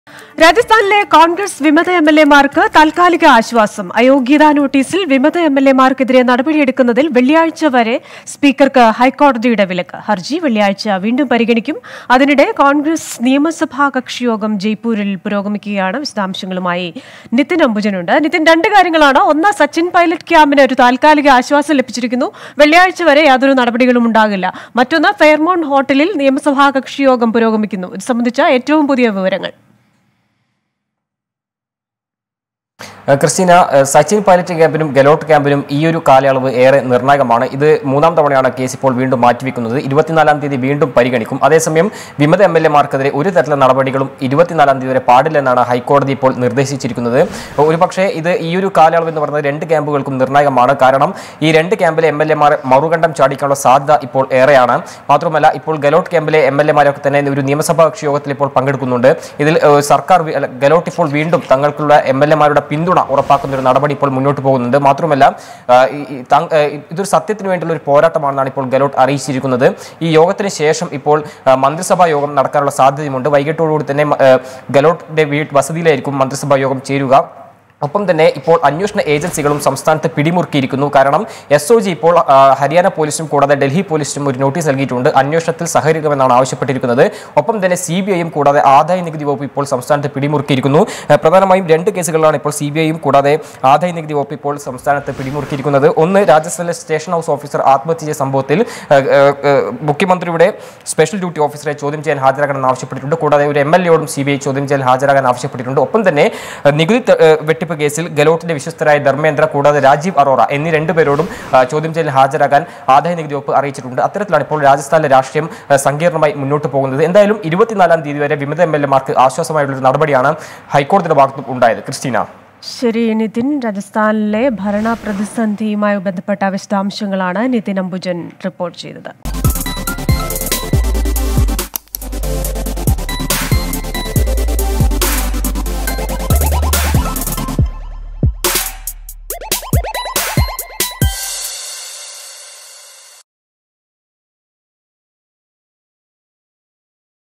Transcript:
രാജസ്ഥാനിലെ കോൺഗ്രസ് വിമത M L എമാർക്ക് താൽക്കാലിക ആശ്വാസം അയോഗ്യതാ നോട്ടീസിൽ വിമത എം എൽ എമാർക്കെതിരെ നടപടിയെടുക്കുന്നതിൽ വെള്ളിയാഴ്ച വരെ സ്പീക്കർക്ക് ഹൈക്കോടതിയുടെ വിലക്ക് ഹർജി വെള്ളിയാഴ്ച വീണ്ടും പരിഗണിക്കും അതിനിടെ കോൺഗ്രസ് നിയമസഭാ കക്ഷിയോഗം ജയ്പൂരിൽ പുരോഗമിക്കുകയാണ് വിശദാംശങ്ങളുമായി നിതിൻ അംബുജനുണ്ട് നിതിൻ രണ്ട് കാര്യങ്ങളാണ് ഒന്ന് സച്ചിൻ പൈലറ്റ് ക്യാമ്പിന് ഒരു താൽക്കാലിക ആശ്വാസം ലഭിച്ചിരിക്കുന്നു വെള്ളിയാഴ്ച വരെ യാതൊരു നടപടികളും ഉണ്ടാകില്ല മറ്റൊന്ന് ഫെയർമോൺ ഹോട്ടലിൽ നിയമസഭാ കക്ഷിയോഗം പുരോഗമിക്കുന്നു ഇത് സംബന്ധിച്ച ഏറ്റവും പുതിയ വിവരങ്ങൾ ഏഹ് ക്രിസ്റ്റീന ഏഹ് സച്ചിൻ പൈലറ്റ് ക്യാമ്പിനും ഗലോട്ട് ക്യാമ്പിനും ഈ ഒരു കാലയളവ് ഏറെ നിർണായകമാണ് ഇത് മൂന്നാം തവണയാണ് കേസ് ഇപ്പോൾ വീണ്ടും മാറ്റിവെക്കുന്നത് ഇരുപത്തിനാലാം തീയതി വീണ്ടും പരിഗണിക്കും അതേസമയം വിമത എം എൽ എമാർക്കെതിരെ ഒരു തരത്തിലുള്ള നടപടികളും ഇരുപത്തിനാലാം തീയതി വരെ പാടില്ലെന്നാണ് ഹൈക്കോടതി ഇപ്പോൾ നിർദ്ദേശിച്ചിരിക്കുന്നത് ഒരുപക്ഷേ ഇത് ഈ ഒരു കാലയളവ് എന്ന് പറയുന്നത് രണ്ട് ക്യാമ്പുകൾക്കും നിർണായകമാണ് കാരണം ഈ രണ്ട് ക്യാമ്പിലെ എം എൽ എമാർ മറുകണ്ഠം ചാടിക്കാനുള്ള സാധ്യത ഇപ്പോൾ ഏറെയാണ് മാത്രമല്ല ഇപ്പോൾ ഗലോട്ട് ക്യാമ്പിലെ എം എൽ എമാരൊക്കെ തന്നെ ഒരു നിയമസഭാ കക്ഷി യോഗത്തിൽ ഇപ്പോൾ പങ്കെടുക്കുന്നുണ്ട് ഇതിൽ ഏഹ് സർക്കാർ വി- അല്ല, ഗലോട്ട് ഇപ്പോൾ വീണ്ടും തങ്ങൾക്കുള്ള എം എൽ എമാരുടെ പിന്തുണ ഉറപ്പാക്കുന്ന ഒരു നടപടി ഇപ്പോൾ മുന്നോട്ട് പോകുന്നുണ്ട് മാത്രമല്ല ആ, ഈ- ഈ തങ്- ഏ, ഇതൊരു സത്യത്തിന് വേണ്ടിയുള്ള ഒരു പോരാട്ടമാണെന്നാണ് ഇപ്പോൾ ഗലോട്ട് അറിയിച്ചിരിക്കുന്നത് ഈ യോഗത്തിന് ശേഷം ഇപ്പോൾ ആ, മന്ത്രിസഭാ യോഗം നടക്കാനുള്ള സാധ്യതയുമുണ്ട് വൈകിട്ടോടുകൂടി തന്നെ മ- ഏ, ഗലോട്ടിന്റെ വീട്ട് വസതിയിലായിരിക്കും മന്ത്രിസഭാ യോഗം ചേരുക ഒപ്പം തന്നെ ഇപ്പോൾ അന്വേഷണ ഏജൻസികളും സംസ്ഥാനത്ത് പിടിമുറുക്കിയിരിക്കുന്നു കാരണം എസ് ഒ ജി ഇപ്പോൾ ആ, ഹരിയാന പോലീസും കൂടാതെ ഡൽഹി പോലീസും ഒരു നോട്ടീസ് നൽകിയിട്ടുണ്ട് അന്വേഷണത്തിൽ സഹകരിക്കണമെന്നാണ് ആവശ്യപ്പെട്ടിരിക്കുന്നത് ഒപ്പം തന്നെ സി ബി ഐയും കൂടാതെ ആദായ നികുതി വകുപ്പ് ഇപ്പോൾ സംസ്ഥാനത്ത് പിടിമുറുക്കിയിരിക്കുന്നു ആ, പ്രധാനമായും രണ്ട് കേസുകളിലാണ് ഇപ്പോൾ സി ബി ഐയും കൂടാതെ ആദായ നികുതി വകുപ്പ് ഇപ്പോൾ സംസ്ഥാനത്ത് പിടിമുറുക്കിയിരിക്കുന്നത് ഒന്ന് രാജസ്ഥാനിലെ സ്റ്റേഷൻ ഹൗസ് ഓഫീസർ ആത്മഹത്യ ചെയ്ത സംഭവത്തിൽ ആ, ആ, ആ, മുഖ്യമന്ത്രിയുടെ സ്പെഷ്യൽ ഡ്യൂട്ടി ഓഫീസറെ ചോദ്യം ചെയ്യാൻ ഹാജരാകണമെന്ന് ആവശ്യപ്പെട്ടിട്ടുണ്ട് കൂടാതെ ഒരു എം എൽ എയോടും സി ബി ഐ ചോദ്യം ചെയ്യാൻ ഹാജരാകാൻ ആവശ്യപ്പെട്ടിട്ടുണ്ട് ഒപ്പം തന്നെ ആ, നികുതി ത- ആ, വെട്ടിപ്പ് കേസിൽ ഗലോട്ടിന്റെ വിശ്വസ്തരായ ധർമ്മേന്ദ്ര കൂടാതെ രാജീവ് അറോറ എന്നീ രണ്ടുപേരോടും ആ, ചോദ്യം ചെയ്യലിൽ ഹാജരാകാൻ ആദായ നികുതി വകുപ്പ് അറിയിച്ചിട്ടുണ്ട് അത്തരത്തിലാണ് ഇപ്പോൾ രാജസ്ഥാനിലെ രാഷ്ട്രീയം ആ, സങ്കീർണമായി മുന്നോട്ട് പോകുന്നത് എന്തായാലും ഇരുപത്തിനാലാം തീയതി വരെ വിമത എം എൽ എമാർക്ക് ആശ്വാസമായുള്ള ഒരു നടപടിയാണ് ഹൈക്കോടതിയുടെ ഭാഗത്തും ഉണ്ടായത് ക്രിസ്റ്റീന ശരി നിതിൻ രാജസ്ഥാനിലെ ഭരണ പ്രതിസന്ധിയുമായി ബന്ധപ്പെട്ട വിശദാംശങ്ങളാണ് നിതിൻ അംബുജൻ റിപ്പോർട്ട് ചെയ്തത്